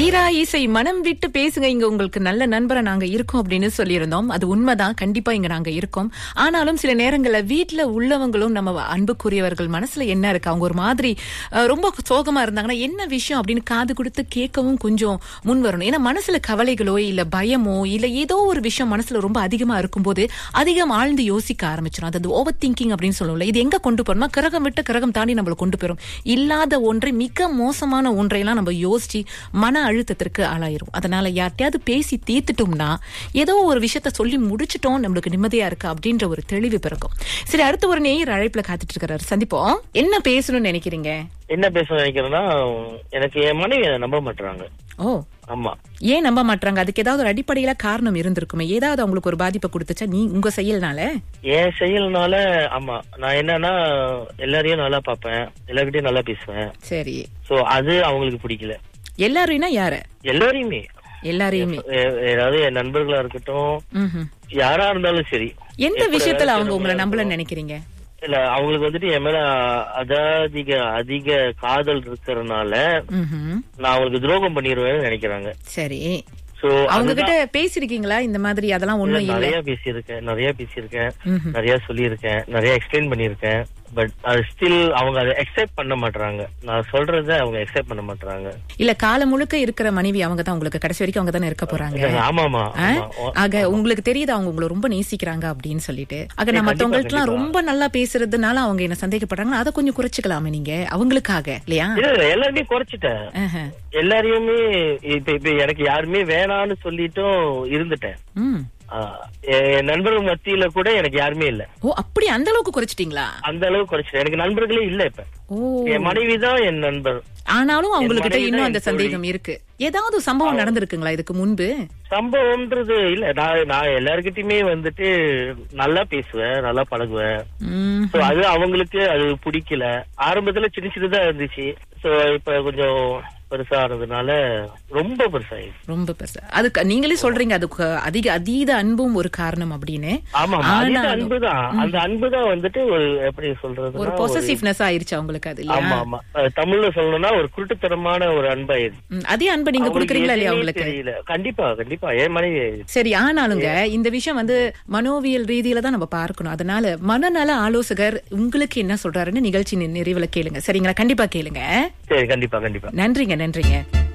தீரா இசை மனம் விட்டு பேசுங்க இங்க உங்களுக்கு நல்ல நண்பரை நாங்க இருக்கோம் அப்படின்னு சொல்லியிருந்தோம் அது உண்மைதான் கண்டிப்பா இங்க நாங்க இருக்கோம் ஆனாலும் சில நேரங்கள்ல வீட்ல உள்ளவங்களும் நம்ம அன்புக்குரியவர்கள் மனசுல என்ன இருக்கு அவங்க ஒரு மாதிரி அஹ், ரொம்ப சோகமா இருந்தாங்கன்னா என்ன விஷயம் அப்படின்னு காது கொடுத்து கேட்கவும் கொஞ்சம் முன் வரணும் ஏன்னா மனசுல கவலைகளோ இல்ல பயமோ இல்ல ஏதோ ஒரு விஷயம் மனசுல ரொம்ப அதிகமா இருக்கும்போது அதிகம் ஆழ்ந்து யோசிக்க ஆரம்பிச்சிடும் அது ஓவர் திங்கிங் அப்படின்னு சொல்லுவோம்ல இது எங்க கொண்டு போறோம்னா கிரகம் விட்டு கிரகம் தாண்டி நம்மள கொண்டு போயிரும் இல்லாத ஒன்றை மிக மோசமான ஒன்றையெல்லாம் நம்ம யோசிச்சு மன அழுத்தத்திற்கு ஆளாயிரும் அதனால யார்ட்டையாவது பேசி தீர்த்துட்டோம்னா ஏதோ ஒரு விஷயத்த சொல்லி முடிச்சிட்டோம் நம்மளுக்கு நிம்மதியா இருக்கு அப்படின்ற ஒரு தெளிவு பிறக்கும் சரி அடுத்த ஒரு நேயர் அழைப்புல காத்துட்டு இருக்கிறாரு சந்திப்போம் என்ன பேசணும்னு நினைக்கிறீங்க என்ன பேச நினைக்கிறேன்னா எனக்கு என் மனைவி அதை நம்ப மாட்டாங்க ஓ ஆமா ஏன் நம்ப மாட்டாங்க அதுக்கு ஏதாவது ஒரு அடிப்படையில காரணம் இருந்திருக்குமே ஏதாவது அவங்களுக்கு ஒரு பாதிப்பை கொடுத்துச்சா நீ உங்க செயல்னால என் செயல்னால ஆமா நான் என்னன்னா எல்லாரையும் நல்லா பார்ப்பேன் எல்லார்கிட்டயும் நல்லா பேசுவேன் சரி சோ அது அவங்களுக்கு பிடிக்கல எல்லாரையும்னா யார எல்லாரையுமே எல்லாரையுமே எ- ஏதாவது என் நண்பர்களா இருக்கட்டும் ம்ஹும். யாரா இருந்தாலும் சரி எந்த எப்படி விஷயத்துல அவங்க வேலை உங்களை செய்யறவங்களா நம்பலன்னு நினைக்கிறீங்க இல்ல அவங்களுக்கு வந்துட்டு என் மேல அதாதிக அதிக காதல் இருக்கறனால ம்ஹும். நான் அவங்களுக்கு துரோகம் பண்ணிடுவேன்னு நினைக்கிறாங்க சரி சோ அவங்க கிட்ட பேசிருக்கீங்களா இந்த மாதிரி அதெல்லாம் ஒண்ணும் இல்ல நிறைய பேசியிருக்கேன் நிறைய பேசியிருக்கேன் ம்ஹும். நிறைய சொல்லியிருக்கேன் நிறைய எக்ஸ்பிளைன் பண்ணியிருக்கேன் பட் அது ஸ்டில் அவங்க அதை அக்செப்ட் பண்ண மாட்டாங்க நான் சொல்றத அவங்க அக்செப்ட் பண்ண மாட்டாங்க இல்ல காலம் முழுக்க இருக்கிற மனைவி அவங்க தான் உங்களுக்கு கடைசி வரைக்கும் அவங்க தானே இருக்க போறாங்க ஆமாமா ஆ? ஆமா ஆக உங்களுக்கு தெரியுது அவங்க உங்களை ரொம்ப நேசிக்கிறாங்க அப்படின்னு சொல்லிட்டு ஆக நான் கண்டிப்பா, மத்தவங்களுக்கு எல்லாம் கண்டிப்பா. ரொம்ப நல்லா பேசுறதுனால அவங்க என்ன சந்தேகப்படுறாங்க அதை கொஞ்சம் குறைச்சுக்கலாமே நீங்க அவங்களுக்காக இல்லையா இல்ல இல்ல எல்லாருமே குறைச்சிட்டேன் ஆஹா. எல்லாரையுமே இப்ப இப்ப எனக்கு யாருமே வேணான்னு சொல்லிட்டும் இருந்துட்டேன் ம். ஆ, என் நண்பர்கள் மத்தியில கூட எனக்கு யாருமே இல்ல ஓ அப்படி அந்த அளவுக்கு குறைச்சிட்டீங்களா அந்த அளவுக்கு குறைச்சிட்டேன் எனக்கு நண்பர்களே இல்ல இப்ப ஓ என் மனைவி தான் என் நண்பர் ஆனாலும் அவங்ககிட்ட மனைவி இன்னும் தான் அந்த என் தோழி. சந்தேகம் இருக்கு ஏதாவது சம்பவம் நடந்திருக்குங்களா இதுக்கு முன்பு சம்பவம்ன்றது இல்ல நான் நான் எல்லார்கிட்டயுமே வந்துட்டு நல்லா பேசுவேன் நல்லா பழகுவேன் ம். சோ அது அவங்களுக்கு அது பிடிக்கல ஆரம்பத்துல சின்ன சின்னதா இருந்துச்சு சோ இப்ப கொஞ்சம் பெருசா ஆனதுனால ரொம்ப பெருசாயிடுச்சு ரொம்ப பெருசா அதுக்கு நீங்களே சொல்றீங்க அதுக்கு அதிக அதீத அன்பும் ஒரு காரணம் அப்படின்னு ஆமா ஆமா. அது ஆனாலும் அன்புதான் அந்த அன்புதான் வந்துட்டு ஒரு எப்படி சொல்றதுன்னா ஒரு ஒரு- பொசசிவ்னஸ் ஆயிருச்சு அவங்களுக்கு அது ஆமா இல்லையா ஆமா அது தமிழ்ல சொல்லணும்னா ஒரு குருட்டுத்தனமான ஒரு அன்பாயிருச்சு ம், அதே அன்பை நீங்க அவங்களுக்கு குடுக்குறீங்களா இல்லையா எதுவுமே உங்களுக்கு தெரியல கண்டிப்பா கண்டிப்பா என் மனைவி ஆயிடுச்சு சரி ஆனாலுங்க இந்த விஷயம் வந்து மனோவியல் ரீதியில தான் நம்ம பார்க்கணும் அதனால மனநல ஆலோசகர் உங்களுக்கு என்ன சொல்றாருன்னு நிகழ்ச்சி நிறைவுல கேளுங்க சரிங்களா கண்டிப்பா கேளுங்க சரி கண்டிப்பா கண்டிப்பா நன்றிங்க நன்றிங்க